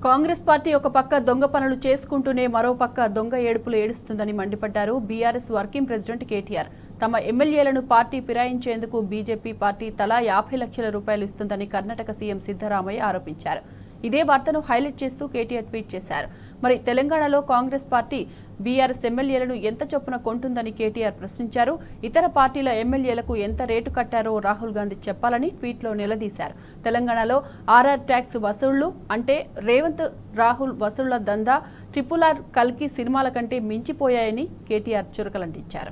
Congress party ఒక పక్క దొంగ పనులు చేసుకుంటూనే మరో పక్క దొంగ ఏడుపులు ఏడుస్తుందని మండిపడ్డారు బీఆర్ఎస్ వర్కింగ్ ప్రెసిడెంట్ కేటీఆర్ తమ ఎమ్మెల్యేలను పార్టీ ఫిరాయించేందుకు బీజేపీ పార్టీ తలా యాభై లక్షల రూపాయలు ఇస్తుందని కర్ణాటక సీఎం సిద్దరామయ్య ఆరోపించారు ఇదే వార్తను హైలైట్ చేస్తూ కేటీఆర్ ట్వీట్ చేశారు మరి తెలంగాణలో కాంగ్రెస్ పార్టీ బీఆర్ఎస్ ఎమ్మెల్యేలను ఎంత చొప్పున కొంటుందని కేటీఆర్ ప్రశ్నించారు ఇతర పార్టీల ఎమ్మెల్యేలకు ఎంత రేటు కట్టారో రాహుల్ గాంధీ చెప్పాలని ట్వీట్లో నిలదీశారు తెలంగాణలో ఆర్ఆర్ ట్యాక్స్ వసూళ్లు అంటే రేవంత్ రాహుల్ వసూళ్ల దందా ట్రిపుల్ ఆర్ కల్కి సినిమాల కంటే మించిపోయాయని కేటీఆర్ చురకలంటించారు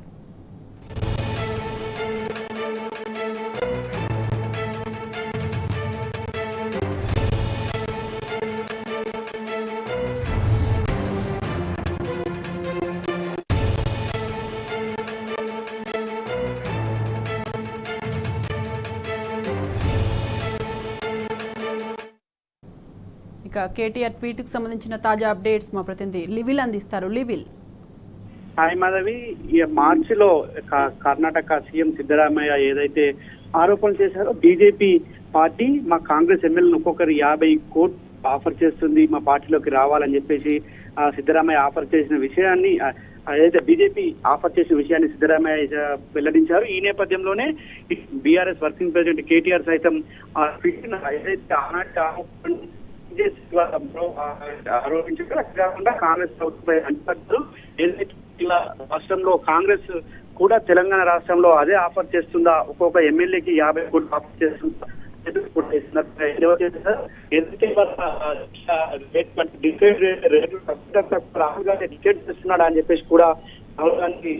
ఇక కేటీఆర్ ట్వీట్కి సంబంధించిన తాజా అప్డేట్స్ మా ప్రతినిధి లివిల్ అందిస్తారు లివిల్ హాయ్ మాధవి ఈ మార్చిలో క- కర్ణాటక సీఎం సిద్ధరామయ్య ఏదైతే ఆరోపణలు చేశారో బీజేపీ పార్టీ మా కాంగ్రెస్ ఎమ్మెల్యేలను ఒక్కొక్కరు యాభై కోట్లు ఆఫర్ చేస్తుంది మా పార్టీలోకి రావాలని చెప్పేసి ఆ, సిద్ధరామయ్య ఆఫర్ చేసిన విషయాన్ని ఆ, ఏదైతే బీజేపీ ఆఫర్ చేసిన విషయాన్ని సిద్ధరామయ్య ఆ, వెల్లడించారు ఈ నేపథ్యంలోనే బీఆర్ఎస్ వర్కింగ్ ప్రెసిడెంట్ కేటీఆర్ సైతం ఆ ట్వీట్ ను ఏదైతే ఆనాటి ఆరోపణలు చేసి ఇవాళ బ్రో ఆ ఆరోపించారు అక్కడ కాకుండా కాంగ్రెస్ ప్రభుత్వంపై అంటారు ఏదైతే ఇలా రాష్ట్రంలో కాంగ్రెస్ కూడా తెలంగాణ రాష్ట్రంలో అదే ఆఫర్ చేస్తుందా ఒక్కొక్క ఎమ్మెల్యేకి యాభై కోట్లు ఆఫర్ చేస్తుందా ఎదురు కూడా చేస్తున్నారు. ఎవరు చేస్తున్నారు? ఏదైతే ఇవాళ, ఆ, రేట్ అంటే డిసైడ్ రేట్- రేట్లు తక్కువ తక్కువ రాహుల్ గాంధీ డిసైడ్ చేస్తున్నాడా అని చెప్పేసి కూడా రాహుల్ గాంధీ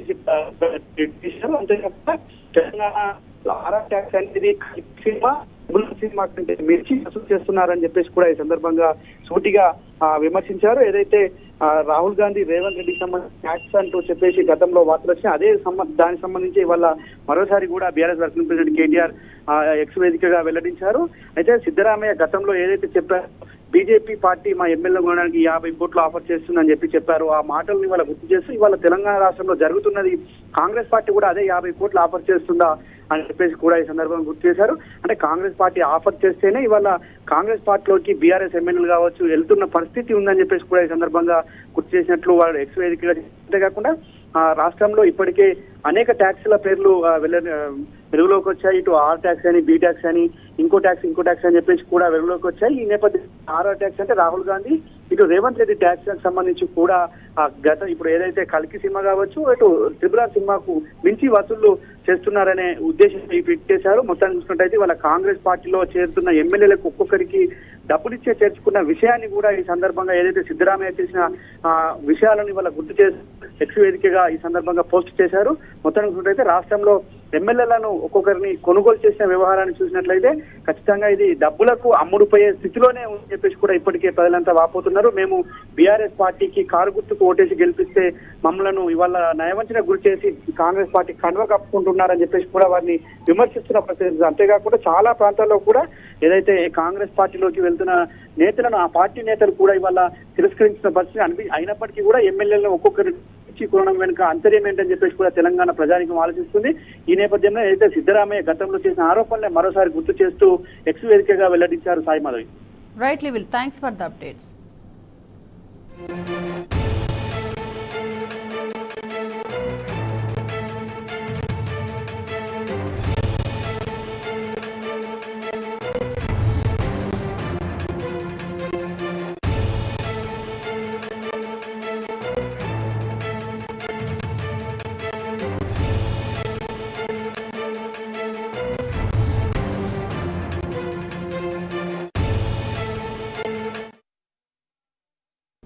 చేశారు అంతేకాకుండా తెలంగాణ ఆర్ఆర్ ట్యాక్స్ అనేది సినిమా బుల్ సినిమా కంటే మిర్చి వసూలు చేస్తున్నారని చెప్పేసి కూడా ఈ సందర్భంగా సూటిగా ఆ, విమర్శించారు ఏదైతే ఆ, రాహుల్ గాంధీ రేవంత్ రెడ్డికి సంబంధించి ట్యాక్స్ అంటూ చెప్పేసి గతంలో వార్తలు వచ్చినాయి అదే సంబ- దానికి సంబంధించి ఇవాళ మరోసారి కూడా బీఆర్ఎస్ వర్కింగ్ ప్రెసిడెంట్ కేటీఆర్ ఆ, ఎక్స్ వేదికగా వెల్లడించారు అయితే సిద్ధరామయ్య గతంలో ఏదైతే చెప్పారో బీజేపీ పార్టీ మా ఎమ్మెల్యే కొనడానికి యాభై కోట్లు ఆఫర్ చేస్తుందని చెప్పి చెప్పారు ఆ మాటల్ని ఇవాళ గుర్తు చేస్తూ ఇవాళ తెలంగాణ రాష్ట్రంలో జరుగుతున్నది కాంగ్రెస్ పార్టీ కూడా అదే యాభై కోట్లు ఆఫర్ చేస్తుందా అని చెప్పేసి కూడా ఈ సందర్భంగా గుర్తు చేశారు అంటే కాంగ్రెస్ పార్టీ ఆఫర్ చేస్తేనే ఇవాళ కాంగ్రెస్ పార్టీలోకి బీఆర్ఎస్ ఎమ్మెల్యేలు కావచ్చు వెళ్తున్న పరిస్థితి ఉందని చెప్పేసి కూడా ఈ సందర్భంగా గుర్తు చేసినట్లు వాళ్ళు ఎక్స్ వేదికగా అంతేకాకుండా ఆ, రాష్ట్రంలో ఇప్పటికే అనేక ట్యాక్స్ల పేర్లు ఆ, వెల్ల ఆ, వెలుగులోకి వచ్చాయి ఇటు ఆర్ ట్యాక్స్ అని బి ట్యాక్స్ అని ఇంకో ట్యాక్స్ ఇంకో ట్యాక్స్ అని చెప్పేసి కూడా వెలుగులోకి వచ్చాయి ఈ నేపథ్యం ఆర్ఆర్ ట్యాక్స్ అంటే రాహుల్ గాంధీ ఇటు రేవంత్ రెడ్డి ట్యాక్స్ కి సంబంధించి కూడా ఆ గత ఇప్పుడు ఏదైతే కల్కి సినిమా కావచ్చు ఇటు త్రిపుర సినిమాకు మించి వసూళ్లు చేస్తున్నారనే ఉద్దేశం పెట్టేశారు మొత్తాన్ని చూసుకున్నట్టయితే వాళ్ళ కాంగ్రెస్ పార్టీలో చేరుతున్న ఎమ్మెల్యేలకు ఒక్కొక్కరికి డబ్బులిచ్చే చేర్చుకున్న విషయాన్ని కూడా ఈ సందర్భంగా ఏదైతే సిద్ధరామయ్య చేసిన ఆ, విషయాలను వాళ్ళ గుర్తు చేసి ఎక్స్ వేదికగా ఈ సందర్భంగా పోస్ట్ చేశారు మొత్తానికి చూసినట్లయితే రాష్ట్రంలో ఎమ్మెల్యేలను ఒక్కొక్కరిని కొనుగోలు చేసిన వ్యవహారాన్ని చూసినట్లయితే ఖచ్చితంగా ఇది డబ్బులకు అమ్ముడుపోయే స్థితిలోనే ఉందని చెప్పేసి కూడా ఇప్పటికే ప్రజలంతా వాపోతున్నారు మేము బీఆర్ఎస్ పార్టీకి కారు గుర్తుకు ఓటేసి గెలిపిస్తే మమ్మలను ఇవాళ నయవంచన గురి చేసి కాంగ్రెస్ పార్టీ కండువ కప్పుకుంటున్నారని చెప్పేసి కూడా వారిని విమర్శిస్తున్న పరిస్థితి అంతేకాకుండా చాలా ప్రాంతాల్లో కూడా ఏదైతే కాంగ్రెస్ పార్టీలోకి వెళ్తున్న నేతలను ఆ పార్టీ నేతలు కూడా ఇవాళ తిరస్కరించిన పరిస్థితి అనిపి అయినప్పటికీ కూడా ఎమ్మెల్యేలను ఒక్కొక్కరు ఇచ్చి కొనడం వెనుక అంతర్యం ఏంటని చెప్పేసి కూడా తెలంగాణ ప్రజానికం ఆలోచిస్తుంది ఈ నేపథ్యంలో ఏదైతే సిద్ధరామయ్య గతంలో చేసిన ఆరోపణలే మరోసారి గుర్తు చేస్తూ ఎక్స్ వేదికగా వెల్లడించారు సాయి మాధవి రైట్ లివిల్ థ్యాంక్స్ ఫర్ ద అప్డేట్స్